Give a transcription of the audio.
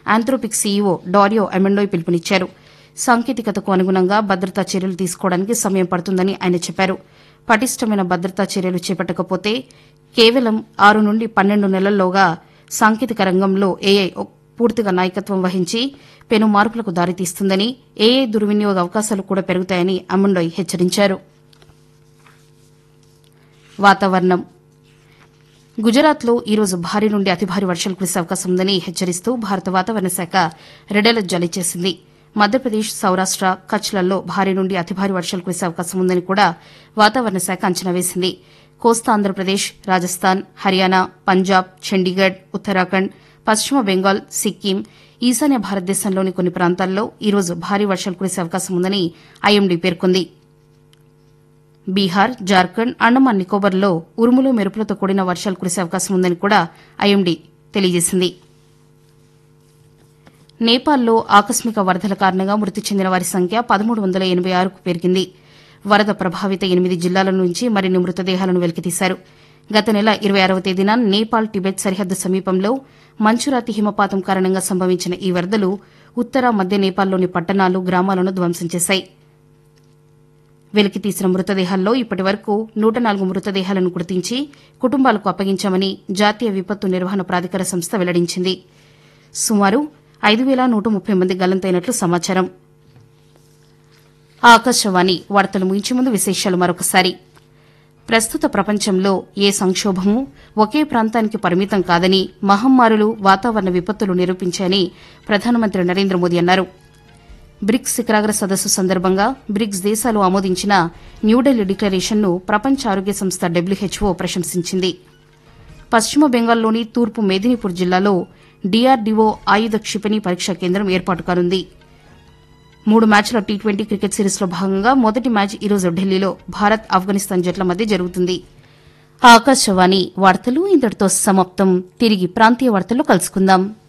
Anthropic CEO Dario అమెండోయ్ పిలుపునిచ్చారు సాంకేతికతకు అనుగుణంగా భద్రతా చర్యలు తీసుకోవడానికి సమయం పడుతుందని ఆయన చెప్పారు పటిష్టమైన భద్రతా చర్యలు చేపట్టకపోతే కేవలం ఆరు నుండి పన్నెండు నెలల్లోగా సాంకేతిక రంగంలో ఏఐ పూర్తిగా నాయకత్వం వహించి పెను మార్పులకు దారితీస్తుందని ఏఐ దుర్వినియోగ అవకాశాలు కూడా పెరుగుతాయని అమండోయ్ హెచ్చరించారు వాతావరణం గుజరాత్లో ఈరోజు భారీ నుండి అతి భారీ వర్షాలు కురిసే అవకాశం ఉందని హెచ్చరిస్తూ భారత వాతావరణ శాఖ రెడ్ అలర్ట్ జారీ చేసింది మధ్యప్రదేశ్ సౌరాష్ట కచ్లలో భారీ నుండి అతి భారీ వర్షాలు కురిసే అవకాశం ఉందని కూడా వాతావరణ శాఖ అంచనా వేసింది కోస్తా ఆంధ్రప్రదేశ్ రాజస్థాన్ హర్యానా పంజాబ్ చండీగఢ్ ఉత్తరాఖండ్ పశ్చిమ బెంగాల్ సిక్కిం ఈశాన్య భారతదేశంలోని కొన్ని ప్రాంతాల్లో ఈరోజు భారీ వర్షాలు కురిసే అవకాశం ఉందని ఐఎండీ పేర్కొంది బీహార్ జార్ఖండ్ అండమాన్ నికోబార్లో ఉరుములు మెరుపులతో కూడిన వర్షాలు కురిసే అవకాశం ఉందని కూడా ఐఎండీ తెలియజేసింది నేపాల్లో ఆకస్మిక వరదల కారణంగా మృతి చెందిన వారి సంఖ్య పదమూడు వందల ఎనబై ఆరుకు పెరిగింది వరద ప్రభావిత ఎనిమిది జిల్లాల నుంచి మరిన్ని మృతదేహాలను వెలికితీశారు గత నెల ఇరవై ఆరవ తేదీన నేపాల్ టిబెట్ సరిహద్దు సమీపంలో మంచురాతి హిమపాతం కారణంగా సంభవించిన ఈ వరదలు ఉత్తర మధ్య నేపాల్లోని పట్టణాలు గ్రామాలను ధ్వంసం చేశాయి వెలికితీసిన మృతదేహాల్లో ఇప్పటి వరకు నూట నాలుగు మృతదేహాలను గుర్తించి కుటుంబాలకు అప్పగించామని జాతీయ విపత్తు నిర్వహణ ప్రాధికార సంస్థ వెల్లడించింది సుమారు ఐదు వేల నూట ముప్పై మంది గల్లంతైనట్లు సమాచారం ఆకాశవాణి వార్తలు ముగించే ముందు విశేషాలు మరొకసారి ప్రస్తుత ప్రపంచంలో ఏ సంక్షోభము ఒకే ప్రాంతానికి పరిమితం కాదని మహమ్మారులు వాతావరణ విపత్తులు నిరూపించాయని ప్రధానమంత్రి నరేంద్ర మోదీ అన్నారు బ్రిక్స్ శిఖరాగ్ర సదస్సు సందర్భంగా బ్రిక్స్ దేశాలు ఆమోదించిన న్యూఢిల్లీ డిక్లరేషన్ను ప్రపంచ ఆరోగ్య సంస్థ డబ్ల్యూహెచ్ఓ ప్రశంసించింది పశ్చిమ బెంగాల్లోని తూర్పు మేదినీపూర్ జిల్లాలో డీఆర్డీఓ ఆయుధ క్షిపణి పరీక్షా కేంద్రం ఏర్పాటు కానుంది మూడు మ్యాచ్ల టీ ట్వంటీ క్రికెట్ సిరీస్లో భాగంగా మొదటి మ్యాచ్ ఈరోజు ఢిల్లీలో భారత్ ఆఫ్ఘనిస్తాన్ జట్ల మధ్య జరుగుతుంది ఆకాశవాణి వార్తలు ఇంతటితో సమాప్తం తిరిగి ప్రాంతీయ వార్తల్లో కలుసుకుందాం